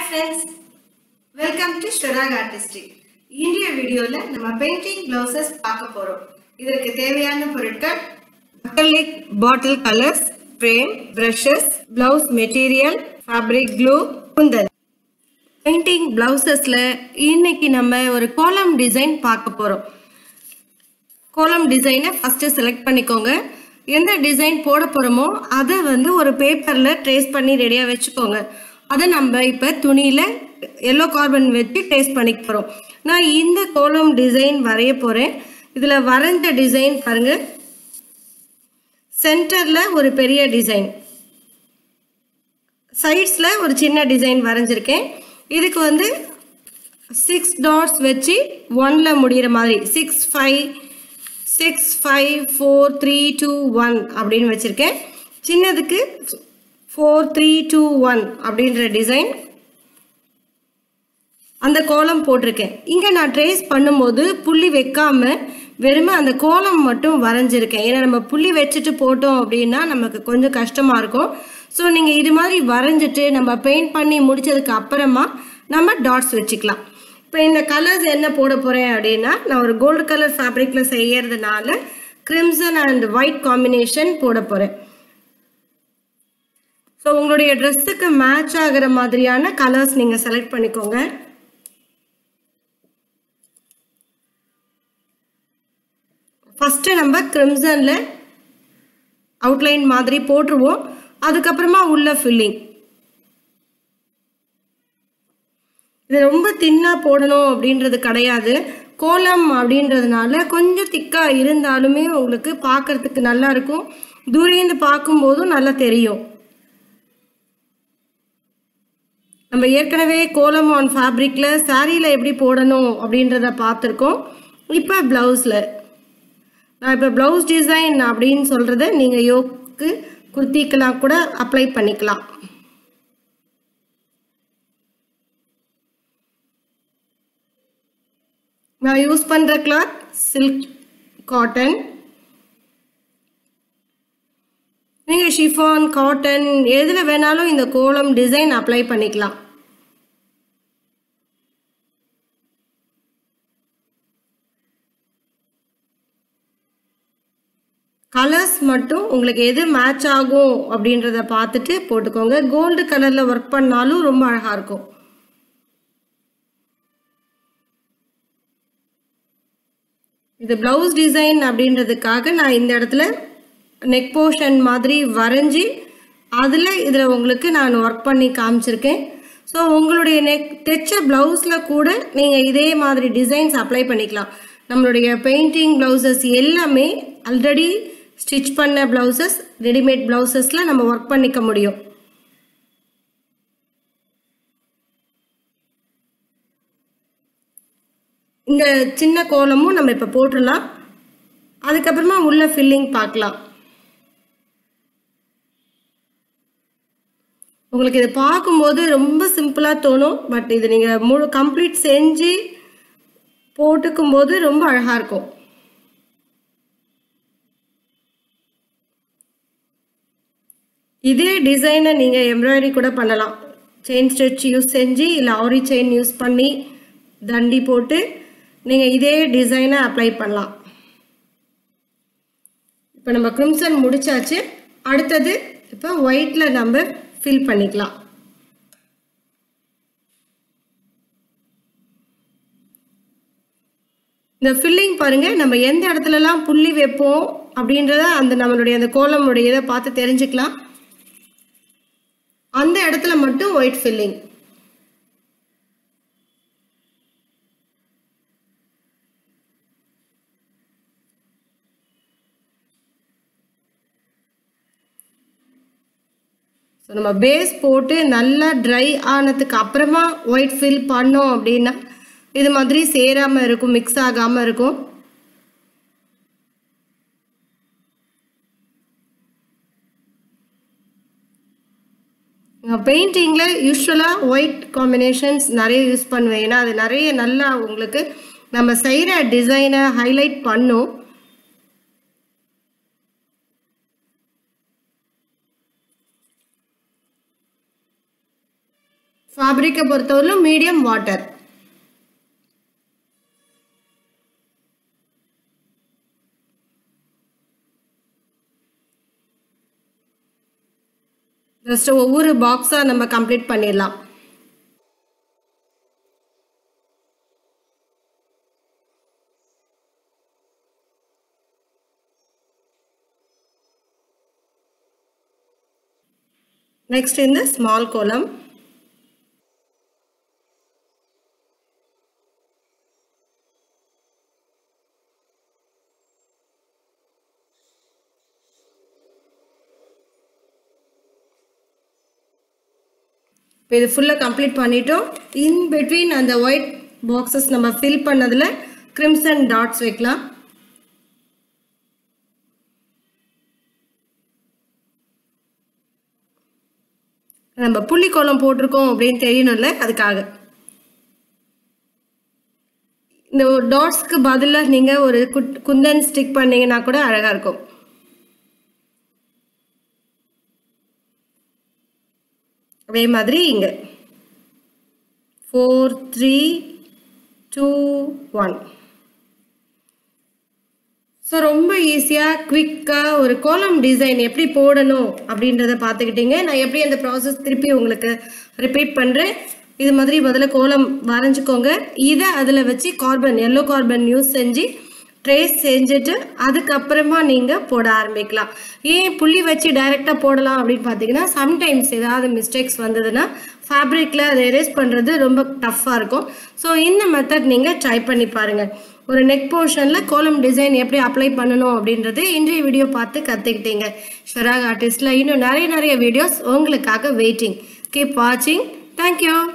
friends welcome to ஷொராக் artistic இன்றைய வீடியோல நம்ம பெயிண்டிங் பிளவுசஸ் பார்க்க போறோம் இதற்கு தேவையான பொருட்கள் acrylic bottle colours frame brushes blouse material fabric glue kundan painting பிளவுசஸ்ல இன்னைக்கு நம்ம ஒரு கோலம் டிசைன் பார்க்க போறோம் கோலம் டிசைனை ஃபஸ்ட்டு செலக்ட் பண்ணிக்கோங்க எந்த டிசைன் போட போகிறோமோ அதை வந்து ஒரு பேப்பரில் ட்ரேஸ் பண்ணி ரெடியாக வச்சுக்கோங்க அதை நம்ம இப்போ துணியில் எல்லோ கார்பன் வச்சு ட்ரேஸ் பண்ணிக்க போகிறோம் நான் இந்த கோலம் டிசைன் வரைய போகிறேன் இதில் வரைஞ்ச டிசைன் பாருங்கள் சென்டரில் ஒரு பெரிய டிசைன் சைட்ஸில் ஒரு சின்ன டிசைன் வரைஞ்சிருக்கேன் இதுக்கு வந்து சிக்ஸ் டாட்ஸ் வச்சு ஒனில் முடிகிற மாதிரி six five six five four three two one அப்படின்னு வச்சுருக்கேன் சின்னதுக்கு ஃபோர் த்ரீ டூ ஒன் அப்படின்ற டிசைன் அந்த கோலம் போட்டிருக்கேன் இங்கே நான் ட்ரேஸ் பண்ணும்போது புள்ளி வைக்காம வெறுமே அந்த கோலம் மட்டும் வரைஞ்சிருக்கேன் ஏன்னா நம்ம புள்ளி வச்சுட்டு போட்டோம் அப்படின்னா நமக்கு கொஞ்சம் கஷ்டமாக இருக்கும் ஸோ நீங்கள் இது மாதிரி வரைஞ்சிட்டு நம்ம பெயிண்ட் பண்ணி முடிச்சதுக்கு அப்புறமா நம்ம டாட்ஸ் வச்சுக்கலாம் இப்போ இந்த கலர்ஸ் என்ன போட போகிறேன் அப்படின்னா நான் ஒரு கோல்டு கலர் ஃபேப்ரிக்கில் செய்யறதுனால கிரிம்சன் அண்ட் ஒயிட் காம்பினேஷன் போட போகிறேன் ஸோ உங்களுடைய ட்ரெஸ்ஸுக்கு மேட்ச் ஆகிற மாதிரியான கலர்ஸ் நீங்கள் செலக்ட் பண்ணிக்கோங்க ஃபஸ்ட்டு நம்ம கிரிம்சனில் அவுட்லைன் மாதிரி போட்டுருவோம் அதுக்கப்புறமா உள்ள ஃபில்லிங் இது ரொம்ப தின்னாக போடணும் அப்படின்றது கிடையாது கோலம் அப்படின்றதுனால கொஞ்சம் திக்காக இருந்தாலுமே உங்களுக்கு பார்க்கறதுக்கு நல்லா இருக்கும் தூரேந்து பார்க்கும்போதும் நல்லா தெரியும் நம்ம ஏற்கனவே கோலம் ஆன் ஃபேப்ரிக்கில் சாரியில் எப்படி போடணும் அப்படின்றத பார்த்துருக்கோம் இப்போ ப்ளவுஸில் நான் இப்போ ப்ளவுஸ் டிசைன் அப்படின்னு சொல்கிறத நீங்கள் யோக்கு குர்த்திக்கெல்லாம் கூட அப்ளை பண்ணிக்கலாம் நான் யூஸ் பண்ணுற கிளாத் சில்க் காட்டன் நீங்கள் ஷிஃபான் காட்டன் எதில் வேணாலும் இந்த கோலம் டிசைன் அப்ளை பண்ணிக்கலாம் கலர்ஸ் மட்டும் உங்களுக்கு எது மேட்ச் ஆகும் அப்படின்றத பார்த்துட்டு போட்டுக்கோங்க கோல்டு கலரில் ஒர்க் பண்ணாலும் ரொம்ப அழகாக இருக்கும் இது ப்ளவுஸ் டிசைன் அப்படின்றதுக்காக நான் இந்த இடத்துல நெக் போர்ஷன் மாதிரி வரைஞ்சி அதில் இதில் உங்களுக்கு நான் ஒர்க் பண்ணி காமிச்சிருக்கேன் ஸோ உங்களுடைய நெக் தைச்ச ப்ளவுஸில் கூட நீங்கள் இதே மாதிரி டிசைன்ஸ் அப்ளை பண்ணிக்கலாம் நம்மளுடைய பெயிண்டிங் ப்ளவுசஸ் எல்லாமே ஆல்ரெடி ஸ்டிச் பண்ண ப்ளவுசஸ் ரெடிமேட் ப்ளவுசஸில் நம்ம ஒர்க் பண்ணிக்க முடியும் இந்த சின்ன கோலமும் நம்ம இப்போ போட்டுடலாம் அதுக்கப்புறமா உள்ள ஃபில்லிங் பார்க்கலாம் உங்களுக்கு இது பார்க்கும்போது ரொம்ப சிம்பிளாக தோணும் பட் இது நீங்கள் முழு கம்ப்ளீட் செஞ்சு போட்டுக்கும் போது ரொம்ப அழகாக இருக்கும் இதே டிசைனை நீங்கள் எம்ப்ராய்டரி கூட பண்ணலாம் செயின் ஸ்டிச் யூஸ் செஞ்சு இல்லை ஆரி செயின் யூஸ் பண்ணி தண்டி போட்டு நீங்கள் இதே டிசைனை அப்ளை பண்ணலாம் இப்போ நம்ம கிரிம்சன் முடிச்சாச்சு அடுத்தது இப்போ ஒயிட்டில் நம்ம ஃபில் பண்ணிக்கலாம் இந்த ஃபில்லிங் பாருங்கள் நம்ம எந்த இடத்துலலாம் புள்ளி வைப்போம் அப்படின்றத அந்த நம்மளுடைய அந்த கோலமுடைய இதை பார்த்து தெரிஞ்சுக்கலாம் அந்த இடத்துல மட்டும் ஒயிட் ஃபில்லிங் ஸோ நம்ம பேஸ் போட்டு நல்லா ட்ரை ஆனதுக்கு அப்புறமா ஒயிட் ஃபில் பண்ணோம் அப்படின்னா இது மாதிரி சேராமல் இருக்கும் மிக்ஸ் ஆகாமல் இருக்கும் பெயிண்டிங்கில் யூஸ்வலாக ஒயிட் காம்பினேஷன்ஸ் நிறைய யூஸ் பண்ணுவேன் ஏன்னா அது நிறைய நல்லா உங்களுக்கு நம்ம செய்கிற டிசைனை ஹைலைட் பண்ணும் ஃபேப்ரிக்கை பொறுத்தவரையிலும் மீடியம் வாட்டர் ஜஸ்ட் ஒவ்வொரு பாக்ஸாக நம்ம கம்ப்ளீட் பண்ணிடலாம் நெக்ஸ்ட் இந்த ஸ்மால் கோலம் இப்போ இது ஃபுல்லாக கம்ப்ளீட் பண்ணிட்டோம் இன் பிட்வீன் அந்த ஒயிட் பாக்ஸஸ் நம்ம ஃபில் பண்ணதில் கிரிம்சன் டாட்ஸ் வைக்கலாம் நம்ம புள்ளிக்கோலம் போட்டிருக்கோம் அப்படின்னு தெரியணும்ல அதுக்காக இந்த டாட்ஸ்க்கு பதிலாக நீங்கள் ஒரு குட் குந்தன் ஸ்டிக் பண்ணீங்கன்னா கூட அழகாக இருக்கும் அதே மாதிரி இங்கே four three two one so ரொம்ப ஈஸியாக குவிக்காக ஒரு கோலம் டிசைன் எப்படி போடணும் அப்படின்றத பார்த்துக்கிட்டீங்க நான் எப்படி அந்த ப்ராசஸ் திருப்பி உங்களுக்கு ரிப்பீட் பண்ணுறேன் இது மாதிரி முதல்ல கோலம் வரைஞ்சிக்கோங்க இதை அதில் வச்சு கார்பன் எல்லோ கார்பன் யூஸ் செஞ்சு ட்ரேஸ் செஞ்சுட்டு அதுக்கப்புறமா நீங்கள் போட ஆரம்பிக்கலாம் ஏன் புள்ளி வச்சு டைரெக்டாக போடலாம் அப்படின்னு பார்த்தீங்கன்னா சம்டைம்ஸ் ஏதாவது மிஸ்டேக்ஸ் வந்ததுன்னா ஃபேப்ரிக்கில் அதை எரேஸ் பண்ணுறது ரொம்ப டஃப்பாக இருக்கும் ஸோ இந்த மெத்தட் நீங்கள் ட்ரை பண்ணி பாருங்கள் ஒரு நெக் போர்ஷனில் கோலம் டிசைன் எப்படி அப்ளை பண்ணணும் அப்படின்றது இன்றைய வீடியோ பார்த்து கற்றுக்கிட்டீங்க ஷராக் ஆர்டிஸ்டில் இன்னும் நிறைய நிறைய வீடியோஸ் உங்களுக்காக வெயிட்டிங் கீப் வாட்சிங் தேங்க்யூ